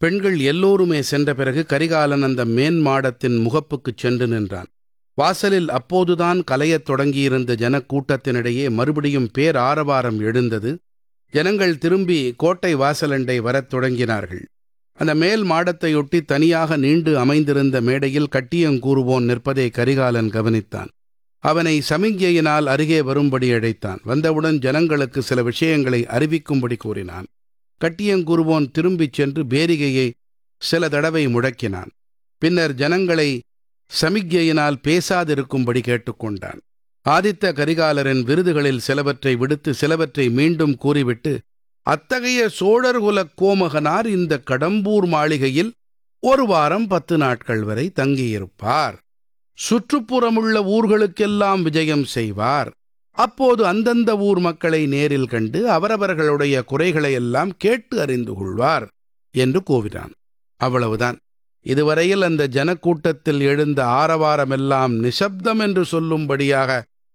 பெண்கள் எல்லோருமே சென்ற பிறகு கரிகாலன் அந்த மேன் மாடத்தின் முகப்புக்குச் சென்று நின்றான் வாசலில் அப்போதுதான் கலையத் தொடங்கியிருந்த ஜனக்கூட்டத்தினிடையே மறுபடியும் பேர் ஆரவாரம் எழுந்தது ஜனங்கள் திரும்பி கோட்டை வாசலண்டை வரத் தொடங்கினார்கள் அந்த மேல் மாடத்தையொட்டி தனியாக நீண்டு அமைந்திருந்த மேடையில் கட்டியங்கூறுவோன் நிற்பதை கரிகாலன் கவனித்தான் அவனை சமிக்ஞையினால் அருகே வரும்படி அழைத்தான் வந்தவுடன் ஜனங்களுக்கு சில விஷயங்களை அறிவிக்கும்படி கூறினான் கட்டியங்கூறுவோன் திரும்பிச் சென்று பேரிகையை சில தடவை முழக்கினான் பின்னர் ஜனங்களை சமிக்ஞையினால் பேசாதிருக்கும்படி கேட்டுக்கொண்டான் ஆதித்த கரிகாலரின் விருதுகளில் சிலவற்றை விடுத்து சிலவற்றை மீண்டும் கூறிவிட்டு அத்தகைய சோழர்குலக் கோமகனார் இந்த கடம்பூர் மாளிகையில் ஒரு வாரம் பத்து நாட்கள் வரை தங்கியிருப்பார் சுற்றுப்புறமுள்ள ஊர்களுக்கெல்லாம் விஜயம் செய்வார் அப்போது அந்தந்த ஊர் மக்களை நேரில் கண்டு அவரவர்களுடைய குறைகளை எல்லாம் கேட்டு அறிந்து கொள்வார் என்று கூவினான் அவ்வளவுதான் இதுவரையில் அந்த ஜனக்கூட்டத்தில் எழுந்த ஆரவாரமெல்லாம் நிசப்தம் என்று சொல்லும்படியாக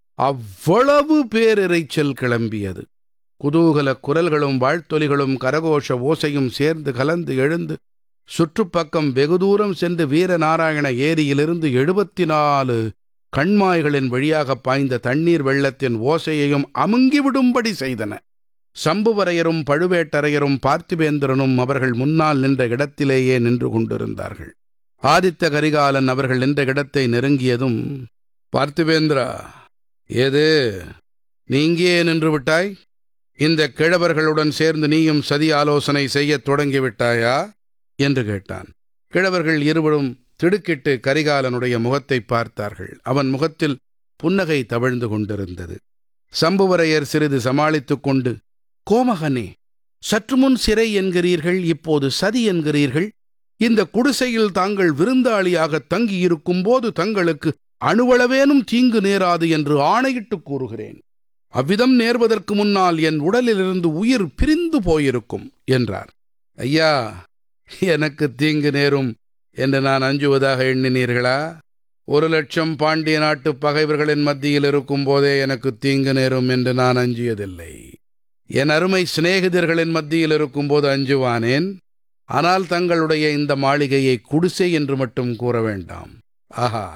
அவ்வளவு பேரிரைச்சல் கிளம்பியது குதூகல குரல்களும் வாழ்த்தொலிகளும் கரகோஷ ஓசையும் சேர்ந்து கலந்து எழுந்து சுற்றுப்பக்கம் வெகு தூரம் சென்று வீரநாராயண ஏரியிலிருந்து எழுபத்தி நாலு கண்மாய்களின் வழியாக பாய்ந்த தண்ணீர் வெள்ளத்தின் ஓசையையும் அமுங்கிவிடும்படி செய்தன சம்புவரையரும் பழுவேட்டரையரும் பார்த்திபேந்திரனும் அவர்கள் முன்னால் நின்ற இடத்திலேயே நின்று கொண்டிருந்தார்கள் ஆதித்த கரிகாலன் அவர்கள் நின்ற இடத்தை நெருங்கியதும் பார்த்திபேந்திரா ஏது நீ இங்கேயே நின்று விட்டாய் இந்த கிழவர்களுடன் சேர்ந்து நீயும் சதி ஆலோசனை செய்யத் தொடங்கிவிட்டாயா என்று கேட்டான் கிழவர்கள் இருவரும் திடுக்கிட்டு கரிகாலனுடைய முகத்தை பார்த்தார்கள் அவன் முகத்தில் புன்னகை தவழ்ந்து கொண்டிருந்தது சம்புவரையர் சிறிது சமாளித்துக் கொண்டு கோமகனே சற்று முன் சிறை என்கிறீர்கள் இப்போது சதி என்கிறீர்கள் இந்த குடிசையில் தாங்கள் விருந்தாளியாக தங்கியிருக்கும் போது தங்களுக்கு அணுவளவேனும் தீங்கு நேராது என்று ஆணையிட்டு கூறுகிறேன் அவ்விதம் நேர்வதற்கு முன்னால் என் உடலிலிருந்து உயிர் பிரிந்து போயிருக்கும் என்றார் ஐயா எனக்கு தீங்கு நேரும் என்று நான் அஞ்சுவதாக எண்ணினீர்களா ஒரு லட்சம் பாண்டிய நாட்டு பகைவர்களின் மத்தியில் இருக்கும் போதே எனக்கு தீங்கு நேரும் என்று நான் அஞ்சியதில்லை என் அருமை சிநேகிதர்களின் மத்தியில் இருக்கும்போது அஞ்சுவானேன் ஆனால் தங்களுடைய இந்த மாளிகையை குடிசை என்று மட்டும் கூற வேண்டாம் ஆஹா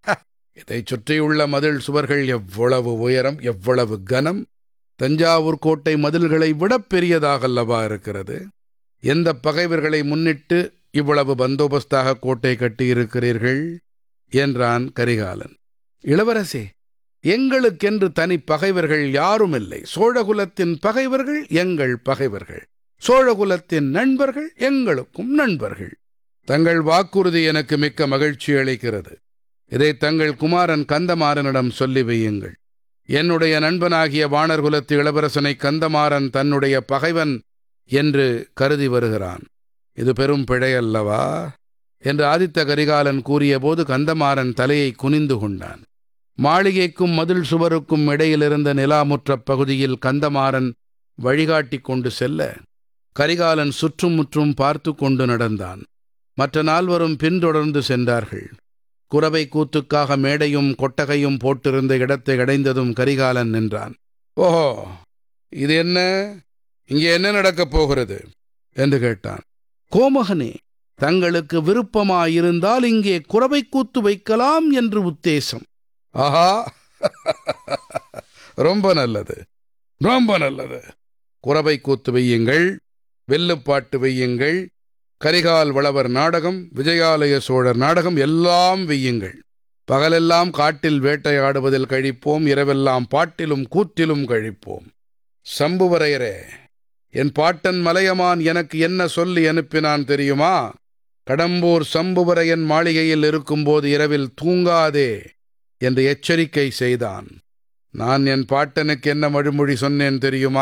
இதைச் சுற்றியுள்ள மதில் சுவர்கள் எவ்வளவு உயரம் எவ்வளவு கனம் தஞ்சாவூர் கோட்டை மதில்களை விட பெரியதாகல்லவா இருக்கிறது எந்த பகைவர்களை முன்னிட்டு இவ்வளவு பந்தோபஸ்தாக கோட்டை கட்டியிருக்கிறீர்கள் என்றான் கரிகாலன் இளவரசே எங்களுக்கென்று தனி பகைவர்கள் யாரும் இல்லை சோழகுலத்தின் பகைவர்கள் எங்கள் பகைவர்கள் சோழகுலத்தின் நண்பர்கள் எங்களுக்கும் நண்பர்கள் தங்கள் வாக்குறுதி எனக்கு மிக்க மகிழ்ச்சி அளிக்கிறது இதை தங்கள் குமாரன் கந்தமாறனிடம் சொல்லி வையுங்கள் என்னுடைய நண்பனாகிய வானர்குலத்து இளவரசனை கந்தமாறன் தன்னுடைய பகைவன் என்று கருதி வருகிறான் இது பெரும் பிழை அல்லவா என்று ஆதித்த கரிகாலன் கூறியபோது கந்தமாறன் தலையை குனிந்து கொண்டான் மாளிகைக்கும் மதில் சுவருக்கும் இடையிலிருந்த நிலாமுற்றப் பகுதியில் கந்தமாறன் வழிகாட்டி கொண்டு செல்ல கரிகாலன் சுற்றும் முற்றும் பார்த்து கொண்டு நடந்தான் மற்ற நால்வரும் பின்தொடர்ந்து சென்றார்கள் குறவை கூத்துக்காக மேடையும் கொட்டகையும் போட்டிருந்த இடத்தை அடைந்ததும் கரிகாலன் நின்றான் ஓஹோ இது என்ன இங்கே என்ன நடக்கப் போகிறது என்று கேட்டான் கோமகனே தங்களுக்கு விருப்பமாயிருந்தால் இங்கே குறவை கூத்து வைக்கலாம் என்று உத்தேசம் ஆஹா ரொம்ப நல்லது ரொம்ப நல்லது குறவை கூத்து வையுங்கள் வெல்லுப்பாட்டு வையுங்கள் கரிகால் வளவர் நாடகம் விஜயாலய சோழர் நாடகம் எல்லாம் வெய்யுங்கள் பகலெல்லாம் காட்டில் வேட்டையாடுவதில் கழிப்போம் இரவெல்லாம் பாட்டிலும் கூத்திலும் கழிப்போம் சம்புவரையரே என் பாட்டன் மலையமான் எனக்கு என்ன சொல்லி அனுப்பினான் தெரியுமா கடம்பூர் சம்புவரையன் மாளிகையில் இருக்கும்போது இரவில் தூங்காதே என்று எச்சரிக்கை செய்தான் நான் என் பாட்டனுக்கு என்ன மழுமொழி சொன்னேன் தெரியுமா